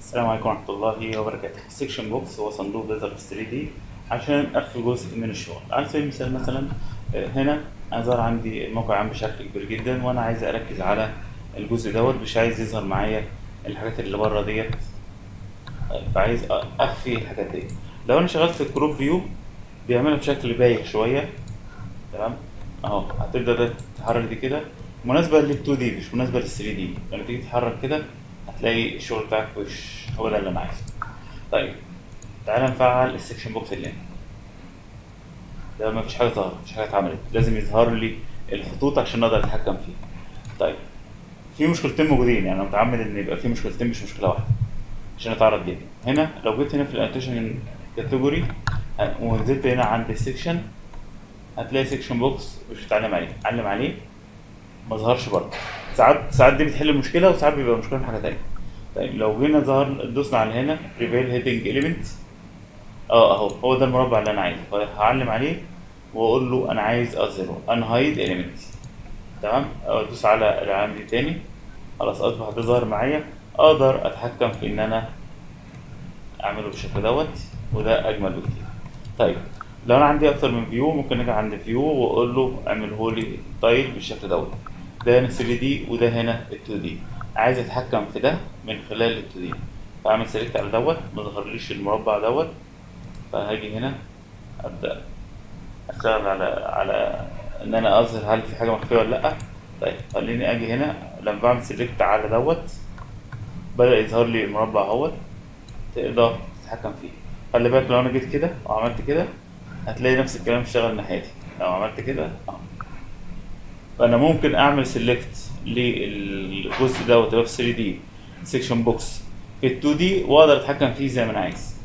السلام عليكم ورحمة الله وبركاته السكشن بوكس هو صندوق داتا في 3 دي عشان أخفي جزء من الشغل على سبيل المثال مثلا آه، هنا ظهر عندي الموقع عام بشكل كبير جدا وأنا عايز أركز على الجزء دوت مش عايز يظهر معايا الحاجات اللي بره ديت آه، فعايز أ- أخفي الحاجات دي لو أنا شغال في الكروب فيو بيعملها بشكل بايخ شوية تمام اهو هتبدا ده تتحرك دي كده مناسبه لل 2 دي مش مناسبه لل 3 دي لما تيجي تتحرك كده هتلاقي الشغل بتاعك مش هو ده اللي انا عايزه طيب تعالى نفعل السكشن بوكس اللي هنا ده مفيش حاجه ظهرت مفيش حاجه اتعملت لازم يظهر لي الخطوط عشان اقدر اتحكم فيها طيب في مشكلتين موجودين يعني انا متعمد ان يبقى في مشكلتين مش مشكله واحده عشان اتعرض ليها هنا لو جيت هنا في الانوتيشن كاتيجوري ونزلت هنا عند السكشن هتلاقي سيكشن بوكس مش بتعلم عليه علم عليه ما ظهرش برضه ساعات ساعات دي بتحل المشكله وساعات بيبقى المشكله في حاجه تانية طيب لو جينا ظهر دوسنا على هنا ريفيل هيدنج اليمنت اه اهو هو ده المربع اللي انا عايزه فهعلم عليه واقول له انا عايز اظهره ان هايد اليمنت تمام ادوس على العلامه دي تاني خلاص اصبح ده ظهر معايا اقدر اتحكم في ان انا اعمله بالشكل دوت وده اجمل بكتير طيب لو انا عندي اكتر من فيو ممكن اجي عند فيو واقول له اعمله لي تايل بالشكل دوت ده هنا 3 دي وده هنا 2 دي عايز اتحكم في ده من خلال ال 2 دي فاعمل سيلكت على دوت ما ظهرليش المربع دوت فهاجي هنا ابدا اشتغل على على ان انا اظهر هل في حاجه مخفيه ولا لا طيب خليني اجي هنا لما بعمل سيلكت على دوت بدا يظهر لي المربع اهوت تقدر تتحكم فيه خلي بالك لو انا جيت كده وعملت كده هتلاقي نفس الكلام اشتغل ناحيتي لو عملت كده اه فانا ممكن اعمل سيلكت للجزء دوت اللي هو في 3 دي سيكشن بوكس في ال 2 دي واقدر اتحكم فيه زي ما انا عايز